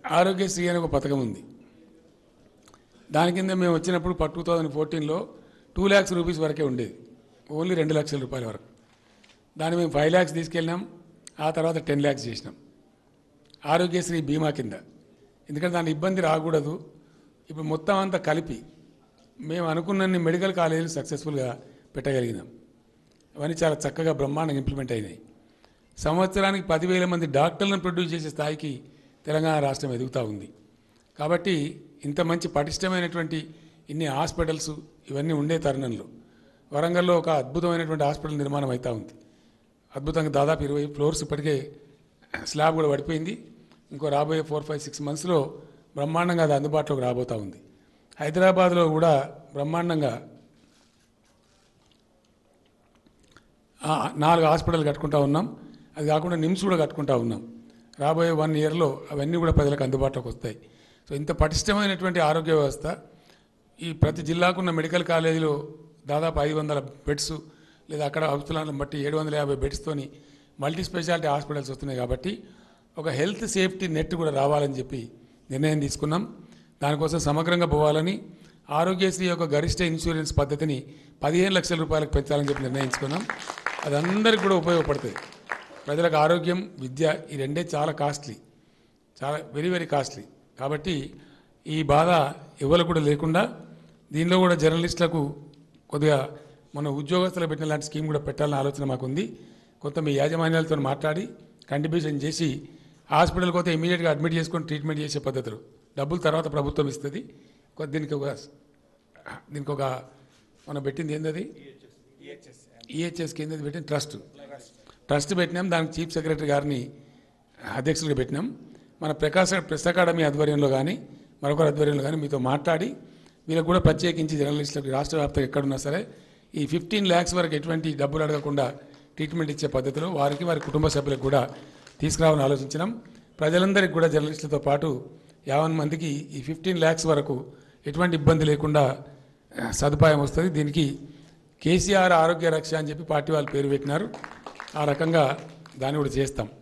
ఆరోగ్యశ్రీ అనే ఒక పథకం ఉంది దాని కింద మేము వచ్చినప్పుడు టూ థౌజండ్ ఫోర్టీన్లో టూ ల్యాక్స్ రూపీస్ వరకే ఉండేది ఓన్లీ రెండు లక్షల రూపాయల వరకు దాన్ని మేము ఫైవ్ ల్యాక్స్ తీసుకెళ్ళినాం ఆ తర్వాత టెన్ ల్యాక్స్ చేసినాం ఆరోగ్యశ్రీ బీమా కింద ఎందుకంటే దాని ఇబ్బంది రాకూడదు ఇప్పుడు మొత్తం అంతా కలిపి మేము అనుకున్నన్ని మెడికల్ కాలేజీలు సక్సెస్ఫుల్గా పెట్టగలిగినాం అవన్నీ చాలా చక్కగా బ్రహ్మాండంగా ఇంప్లిమెంట్ అయినాయి సంవత్సరానికి పదివేల మంది డాక్టర్లను ప్రొడ్యూస్ చేసే స్థాయికి తెలంగాణ రాష్ట్రం ఎదుగుతూ ఉంది కాబట్టి ఇంత మంచి పటిష్టమైనటువంటి ఇన్ని హాస్పిటల్స్ ఇవన్నీ ఉండే తరుణంలో వరంగల్లో ఒక అద్భుతమైనటువంటి హాస్పిటల్ నిర్మాణం అవుతూ ఉంది అద్భుతంగా దాదాపు ఇరవై ఫ్లోర్స్ ఇప్పటికే స్లాబ్ కూడా పడిపోయింది ఇంకో రాబోయే ఫోర్ ఫైవ్ సిక్స్ మంత్స్లో బ్రహ్మాండంగా అది అందుబాటులోకి రాబోతూ ఉంది హైదరాబాద్లో కూడా బ్రహ్మాండంగా ఆ, నాలుగు హాస్పిటల్ కట్టుకుంటా ఉన్నాం అది కాకుండా నిమ్స్ కూడా కట్టుకుంటా ఉన్నాం రాబోయే వన్ ఇయర్లో అవన్నీ కూడా ప్రజలకు అందుబాటులోకి వస్తాయి సో ఇంత పటిష్టమైనటువంటి ఆరోగ్య వ్యవస్థ ఈ ప్రతి జిల్లాకున్న మెడికల్ కాలేజీలో దాదాపు ఐదు వందల బెడ్స్ లేదా అక్కడ అవసరాలను బట్టి ఏడు వందల యాభై బెడ్స్తోని మల్టీ స్పెషాలిటీ హాస్పిటల్స్ వస్తున్నాయి కాబట్టి ఒక హెల్త్ సేఫ్టీ నెట్ కూడా రావాలని చెప్పి నిర్ణయం తీసుకున్నాం దానికోసం సమగ్రంగా పోవాలని ఆరోగ్యశ్రీ యొక్క గరిష్ట ఇన్సూరెన్స్ పద్ధతిని పదిహేను లక్షల రూపాయలకు పెంచాలని చెప్పి నిర్ణయించుకున్నాం అది అందరికీ కూడా ఉపయోగపడుతుంది ప్రజలకు ఆరోగ్యం విద్య ఈ రెండే చాలా కాస్ట్లీ చాలా వెరీ వెరీ కాస్ట్లీ కాబట్టి ఈ బాధ ఎవరు కూడా లేకుండా దీనిలో కూడా జర్నలిస్టులకు కొద్దిగా మన ఉద్యోగస్తులకు పెట్టిన లాంటి స్కీమ్ కూడా పెట్టాలని ఆలోచన మాకుంది కొంత మీ యాజమాన్యాలతో మాట్లాడి కంట్రిబ్యూషన్ చేసి హాస్పిటల్కి పోతే ఇమీడియట్గా అడ్మిట్ చేసుకొని ట్రీట్మెంట్ చేసే పద్ధతులు డబ్బులు తర్వాత ప్రభుత్వం ఇస్తుంది కొ- దీనికి ఒక దీనికి ఒక మనం పెట్టింది ఏంటది ఈహెచ్ఎస్ కింద పెట్టిన ట్రస్ట్ ట్రస్ట్ పెట్టినాం దానికి చీఫ్ సెక్రటరీ గారిని అధ్యక్షులుగా పెట్టినాం మన ప్రకాశ ప్రెస్ అకాడమీ ఆధ్వర్యంలో కానీ మరొకరి ఆధ్వర్యంలో కానీ మీతో మాట్లాడి వీళ్ళకి కూడా ప్రత్యేకించి జర్నలిస్టులకు రాష్ట్ర వ్యాప్తంగా ఎక్కడున్నా సరే ఈ ఫిఫ్టీన్ ల్యాక్స్ వరకు ఎటువంటి డబ్బులు అడగకుండా ట్రీట్మెంట్ ఇచ్చే పద్ధతిలో వారికి వారి కుటుంబ సభ్యులకు కూడా తీసుకురావాలని ఆలోచించినాం ప్రజలందరికీ కూడా జర్నలిస్టులతో పాటు యావన్ మందికి ఈ ఫిఫ్టీన్ ల్యాక్స్ వరకు ఎటువంటి ఇబ్బంది లేకుండా ఆ, సదుపాయం వస్తుంది దీనికి కేసీఆర్ ఆరోగ్య రక్ష అని చెప్పి పార్టీ వాళ్ళు పేరు పెట్టినారు ఆ రకంగా దాన్ని కూడా చేస్తాం